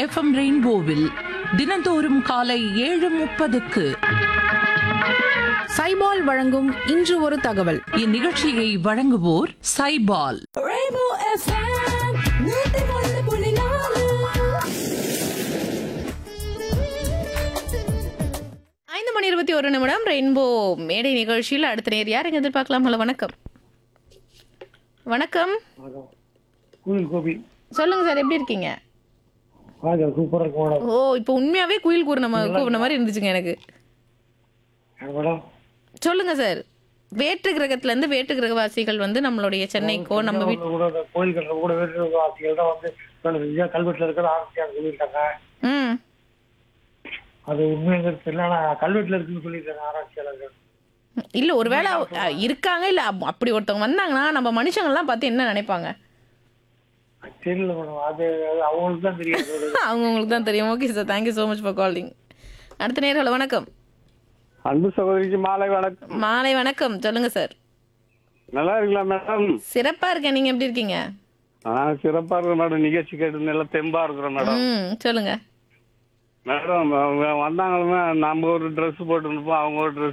FM ரெயின்போவில் தினந்தோறும் காலை ஏழு முப்பதுக்கு சைபால் வழங்கும் இன்று ஒரு தகவல் இந்நிகழ்ச்சியை வழங்குவோர் சைபால் Rainbow FM, நூத்தி ஒன்று புள்ளி நாலு. ஐந்து மணி இருபத்தி ஒரு நிமிடம் ரெயின்போ மேடை நிகழ்ச்சியில் அடுத்த நேர் யார் எங்க எதிர்பார்க்கலாம் ஹலோ வணக்கம் வணக்கம் குயில் கோபி சொல்லுங்க சார் எப்படி இருக்கீங்க வாங்க சூப்பராக இருக்கு மேடம் ஓ இப்போ உண்மையாவே குயில் கூறின மா- கூப்பின மாதிரி இருந்துச்சுங்க எனக்கு ஏன் மேடம் சொல்லுங்க சார் வேற்று கிரகத்துல இருந்து வேற்று கிரகவாசிகள் வந்து நம்மளுடைய சென்னைக்கோ நம்ம வீட் தஞ்சாவூர்ல கூட இந்த கோயில் கட்டுற கூட வேறு வாசிகள் தான் வந்து வேலை செஞ்சா கல்வெட்டில் இருக்கிற ஆரம்பிச்சாங்க சொல்லியிருக்காங்க ம் அது உண்மைங்கிறது தெரியல ஆனால் கல்வெட்டில் இருக்குன்னு சொல்லியிருக்காங்க ஆராய்ச்சியாளர்கள் இல்ல ஒருவேளை அ, இருக்காங்க இல்ல அப்- அப்படி ஒருத்தவங்க வந்தாங்கன்னா நம்ம மனுஷங்கள்லாம் பார்த்து என்ன நினைப்பாங்க அது தெரியல மேடம் அது அது அவங்களுக்கு தான் தெரியும் அது ஒரு- அவங்க உங்களுக்கு தான் தெரியும் okay sir thank you so much for calling அடுத்த நேர் ஹலோ வணக்கம் அன்பு சகோதரிக்கு மாலை வணக்கம் மாலை வணக்கம் சொல்லுங்க சார் நல்லா இருக்கீங்களா மேடம் சிறப்பா இருக்கேன் நீங்க எப்படி இருக்கீங்க நான் சிறப்பா இருக்கிறேன் மேடம் நிகழ்ச்சி கேட்டு நல்லா தெம்பா இருக்கிறோம் மேடம் ம் சொல்லுங்க மேடம் அவங்க வந்தாங்களுமே நம்ம ஒரு ட்ரெஸ் போட்டு இருப்போம் அவங்க ஒரு ட்ரெஸ்